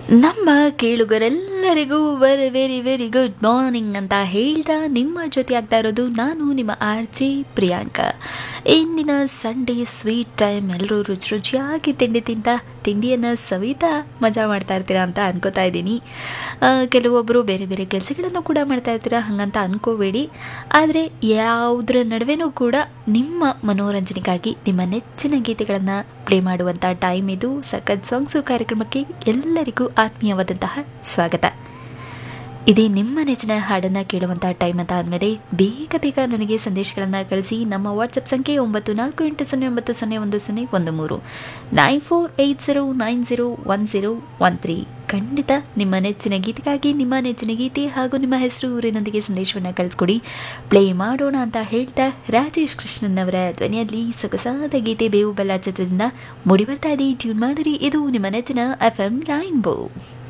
ನಮ್ಮ ಕೇಳುಗರೆಲ್ಲರಿಗೂ very very very good morning ಅಂತ ಹೇಳ್ತಾ ನಿಮ್ಮ ಜೊತೆ ಆಗ್ತಾ ಇರೋದು ನಾನು ನಿಮ್ಮ ಆರ್ ಜೆ ಪ್ರಿಯಾಂಕಾ ಇಂದಿನ ಸಂಡೇ ಸ್ವೀಟ್ ಟೈಮ್ ಎಲ್ಲರೂ ರುಚಿ ರುಚಿಯಾಗಿ ತಿಂಡಿ ತಿಂತ ತಿಂಡಿಯನ್ನು ಸವಿತಾ ಮಜಾ ಮಾಡ್ತಾ ಇರ್ತೀರಾ ಅಂತ ಅನ್ಕೋತಾ ಇದ್ದೀನಿ ಆ, ಕೆಲವೊಬ್ಬರು ಬೇರೆ ಬೇರೆ ಕೆಲಸಗಳನ್ನು ಕೂಡ ಮಾಡ್ತಾ ಇರ್ತೀರಾ ಹಾಗಂತ ಅನ್ಕೋಬೇಡಿ ಆದರೆ ಯಾವುದರ ನಡುವೆನೂ ಕೂಡ ನಿಮ್ಮ ಮನೋರಂಜನೆಗಾಗಿ ನಿಮ್ಮ ನೆಚ್ಚಿನ ಗೀತೆಗಳನ್ನು ಪ್ಲೇ ಮಾಡುವಂಥ ಟೈಮ್ ಇದು ಸಖತ್ ಸಾಂಗ್ಸು ಕಾರ್ಯಕ್ರಮಕ್ಕೆ ಎಲ್ಲರಿಗೂ ಆತ್ಮೀಯವಾದಂತಹ ಸ್ವಾಗತ ಇದೇ ನಿಮ್ಮ ನೆಚ್ಚಿನ ಹಾಡನ್ನು ಕೇಳುವಂಥ ಟೈಮ್ ಅಂತ ಆದಮೇಲೆ ಬೇಗ ಬೇಗ ನನಗೆ ಸಂದೇಶಗಳನ್ನು ಕಳಿಸಿ ನಮ್ಮ ವಾಟ್ಸಪ್ ಸಂಖ್ಯೆ ಒಂಬತ್ತು ನಾಲ್ಕು ಎಂಟು ಸೊನ್ನೆ ಒಂಬತ್ತು ಸೊನ್ನೆ ಒಂದು ಸೊನ್ನೆ ಒಂದು ಮೂರು nine four eight zero nine zero one zero one three ಖಂಡಿತ ನಿಮ್ಮ ನೆಚ್ಚಿನ ಗೀತೆಗಾಗಿ ನಿಮ್ಮ ನೆಚ್ಚಿನ ಗೀತೆ ಹಾಗೂ ನಿಮ್ಮ ಹೆಸರು ಊರಿನೊಂದಿಗೆ ಸಂದೇಶವನ್ನು ಕಳಿಸ್ಕೊಡಿ ಪ್ಲೇ ಮಾಡೋಣ ಅಂತ ಹೇಳ್ತಾ ರಾಜೇಶ್ ಕೃಷ್ಣನ್ ಅವರ ಧ್ವನಿಯಲ್ಲಿ ಸೊಗಸಾದ ಗೀತೆ ಬೇವು ಬೆಲ್ಲ ಚಿತ್ರದಿಂದ ಮೂಡಿ ಬರ್ತಾ ಇದೆ ಟ್ಯೂನ್ ಮಾಡಿರಿ ಇದು ನಿಮ್ಮ ನೆಚ್ಚಿನ ಎಫ್ ಎಂ ರೈನ್ಬೋ